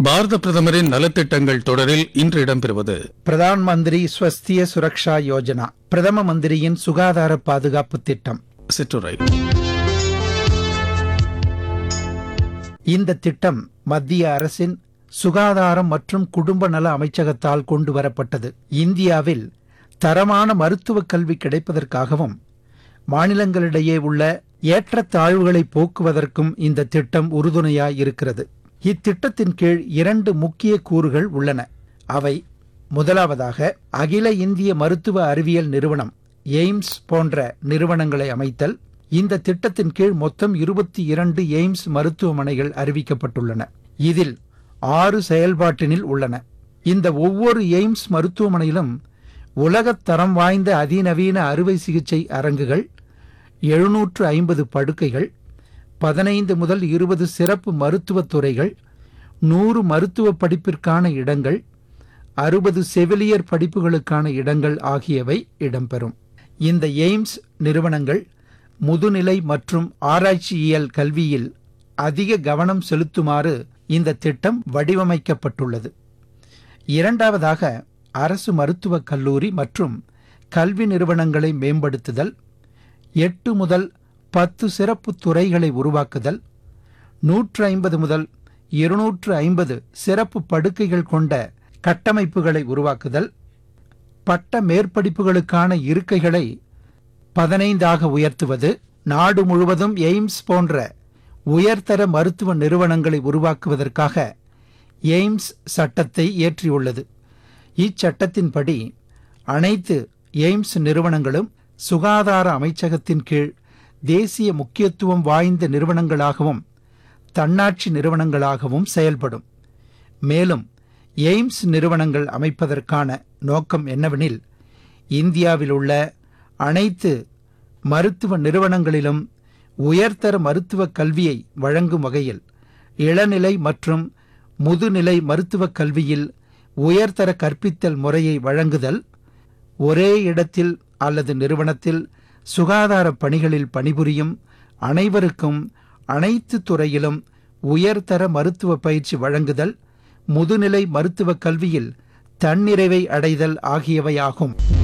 பாரத பிரதமரின் நலத்திட்டங்கள் தொடரில் இன்று இடம்பெறுவது பிரதான் மந்திரி ஸ்வஸ்திய சுரக்ஷா யோஜனா பிரதம மந்திரியின் சுகாதார பாதுகாப்பு திட்டம் சிற்றுரை இந்த திட்டம் மத்திய அரசின் சுகாதாரம் மற்றும் குடும்ப நல அமைச்சகத்தால் கொண்டு வரப்பட்டது இந்தியாவில் தரமான மருத்துவ கல்வி கிடைப்பதற்காகவும் மாநிலங்களிடையே உள்ள ஏற்றத்தாழ்வுகளை போக்குவதற்கும் இந்த திட்டம் உறுதுணையாய் இருக்கிறது இத்திட்டத்தின் கீழ் இரண்டு முக்கிய கூறுகள் உள்ளன அவை முதலாவதாக அகில இந்திய மருத்துவ அறிவியல் நிறுவனம் எய்ம்ஸ் போன்ற நிறுவனங்களை அமைத்தல் இந்த திட்டத்தின் கீழ் மொத்தம் இருபத்தி இரண்டு எய்ம்ஸ் மருத்துவமனைகள் அறிவிக்கப்பட்டுள்ளன இதில் ஆறு செயல்பாட்டினில் உள்ளன இந்த ஒவ்வொரு எய்ம்ஸ் மருத்துவமனையிலும் உலகத் தரம் வாய்ந்த அதிநவீன அறுவை சிகிச்சை அரங்குகள் எழுநூற்று ஐம்பது படுக்கைகள் பதினைந்து முதல் இருபது சிறப்பு மருத்துவத் துறைகள் நூறு மருத்துவ படிப்பிற்கான இடங்கள் அறுபது செவிலியர் படிப்புகளுக்கான இடங்கள் ஆகியவை இடம்பெறும் இந்த எய்ம்ஸ் நிறுவனங்கள் முதுநிலை மற்றும் ஆராய்ச்சியியல் கல்வியில் அதிக கவனம் செலுத்துமாறு இந்த திட்டம் வடிவமைக்கப்பட்டுள்ளது இரண்டாவதாக அரசு மருத்துவக் கல்லூரி மற்றும் கல்வி நிறுவனங்களை மேம்படுத்துதல் எட்டு முதல் பத்து சிறப்பு துறைகளை உருவாக்குதல் நூற்று ஐம்பது முதல் இருநூற்று ஐம்பது சிறப்பு படுக்கைகள் கொண்ட கட்டமைப்புகளை உருவாக்குதல் பட்ட மேற்படிப்புகளுக்கான இருக்கைகளை பதினைந்தாக உயர்த்துவது நாடு முழுவதும் எய்ம்ஸ் போன்ற உயர்தர மருத்துவ நிறுவனங்களை உருவாக்குவதற்காக எய்ம்ஸ் சட்டத்தை இயற்றியுள்ளது இச்சட்டத்தின்படி அனைத்து எய்ம்ஸ் நிறுவனங்களும் சுகாதார அமைச்சகத்தின் கீழ் தேசிய முக்கியத்துவம் வாய்ந்த நிறுவனங்களாகவும் தன்னாட்சி நிறுவனங்களாகவும் செயல்படும் மேலும் எய்ம்ஸ் நிறுவனங்கள் அமைப்பதற்கான நோக்கம் என்னவெனில் இந்தியாவில் உள்ள அனைத்து மருத்துவ நிறுவனங்களிலும் உயர்தர மருத்துவ கல்வியை வழங்கும் வகையில் இளநிலை மற்றும் முதுநிலை மருத்துவக் கல்வியில் உயர்தர கற்பித்தல் முறையை வழங்குதல் ஒரே இடத்தில் அல்லது நிறுவனத்தில் சுகாதார பணிகளில் பணிபுரியும் அனைவருக்கும் அனைத்து துறையிலும் உயர்தர மருத்துவ பயிற்சி வழங்குதல் முதுநிலை மருத்துவக் கல்வியில் தன்னிறைவை அடைதல் ஆகியவையாகும்